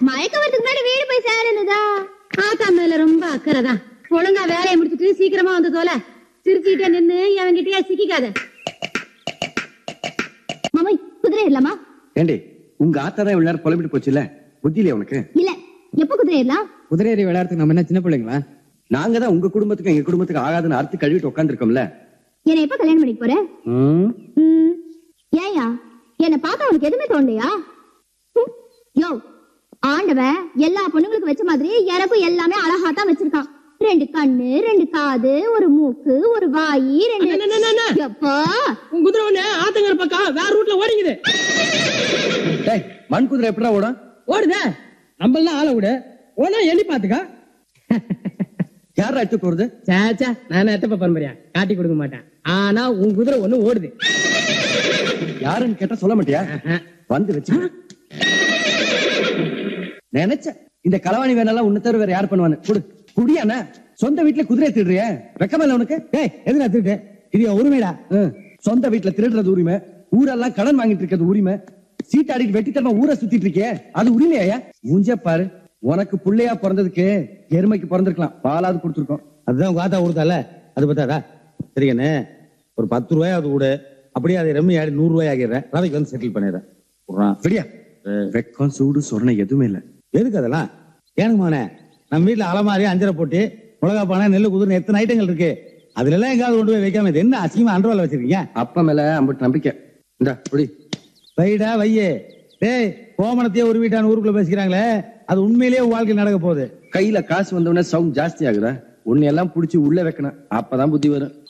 மயக்க வரதுக்கு முன்னாடி வீடு போய் சேரணுதா ஆத்தா மேல ரொம்ப அக்கறை தான் ஒழுங்கா வேலையை முடிச்சிட்டு சீக்கிரமா வந்து தோல சிரிச்சுக்கிட்டே நின்னு அவன்கிட்டயே சிக்கிக்காத மாமா குதிரை இல்லமா ஏண்டி உங்க ஆத்தா தான் இவ்வளவு நேரம் புலம்பிட்டு போச்சுல்ல புத்தி இல்லையா உனக்கு இல்ல எப்ப குதிரை இல்லலாம் குதிரை ஏறி விளையாடுறதுக்கு நம்ம என்ன சின்ன பிள்ளைங்களா நாங்க தான் உங்க குடும்பத்துக்கு எங்க குடும்பத்துக்கு ஆகாதுன்னு அறுத்து கழுவிட்டு உட்காந்துருக்கோம்ல என்ன எப்ப கல்யாணம் பண்ணிக்க போற ம், ஏயா என்ன பார்த்தா உனக்கு எதுவுமே தோணலையா ம், யோ ஆண்டவன் எல்லா பொண்ணுங்களுக்கு வச்ச மாதிரி எனக்கும் எல்லாமே அழகா தான் வச்சிருக்கான் ரெண்டு கண்ணு ரெண்டு காது ஒரு மூக்கு ஒரு வாய் ரெண்டு எப்பா உன் குதிரை ஒண்ணு ஆத்தங்கர பக்கம் வேற ரூட்ல ஓடிங்குது டேய் மண் குதிரை எப்படா ஓடும் ஓடுதே நம்மளாம் ஆள விடு ஓனா எண்ணி பாத்துக்கா யாரா எடுத்து போறது சேச்சா நான் எத்தப்ப பரம்பரையா காட்டி கொடுக்க மாட்டேன் ஆனா உன் குதிரை ஒண்ணு ஓடுது யாருன்னு கேட்டா சொல்ல மாட்டியா வந்து வச்சு நினைச்ச இந்த களவாணி வேணாலும் உன்னை தவிர வேற யார் பண்ணுவானு குடு குடியாண்ணா சொந்த வீட்டுல குதிரை திருடுறிய வெக்கமில்ல உனக்கு டேய் எதுடா திருட்டு இது என் உரிமைடா ம், சொந்த வீட்டுல திருடுறது உரிமை ஊரெல்லாம் கடன் வாங்கிட்டு இருக்கிறது உரிமை சீட்டாடிட்டு வெட்டித்தனமா ஊரை சுத்திட்டு இருக்கியே அது உரிமையா மூஞ்ச பாரு உனக்கு புள்ளையா பிறந்ததுக்கு எருமைக்கு பிறந்திருக்கலாம் பாலாவது கொடுத்துருக்கோம் அதுதான் உங்க ஆத்தா கொடுத்தால அது பத்தாதா சரி கண்ணு ஒரு பத்து ரூபாயாவது கொடு அப்படியே அதை ரம்மி ஆடி நூறு ரூபாய் ஆகிடுறேன் ரவைக்கு வந்து செட்டில் பண்ணிடுறேன் விட்றான். சரியா வெக்கம் சூடு சொரணை எதுவுமே இல்ல எதுக்கு அதெல்லாம் ஏனுங்க மகனே நம்ம வீட்டுல அலமாரி அஞ்சரை போட்டு மிளகா பானை நெல்லு குதிரை எத்தனை ஐட்டங்கள் இருக்கு அதுல எல்லாம் எங்காவது கொண்டு போய் வைக்காம இது என்ன அசிங்கமா அன்றுவால வச்சிருக்கீங்க அப்பா மேல அம்பிட்டு நம்பிக்கை இந்த புடி வைடா வையே டேய் கோமணத்தையே ஒரு வீட்டான ஊருக்குள்ள பேசிக்கிறாங்களே அது உண்மையிலேயே உன் வாழ்க்கை நடக்க போகுது கையில காசு வந்தவொடனே சவுண்ட் ஜாஸ்தி ஆகுதா உன்னை எல்லாம் புடிச்சு உள்ள வைக்கணும் அப்பதான் புத்தி வரும்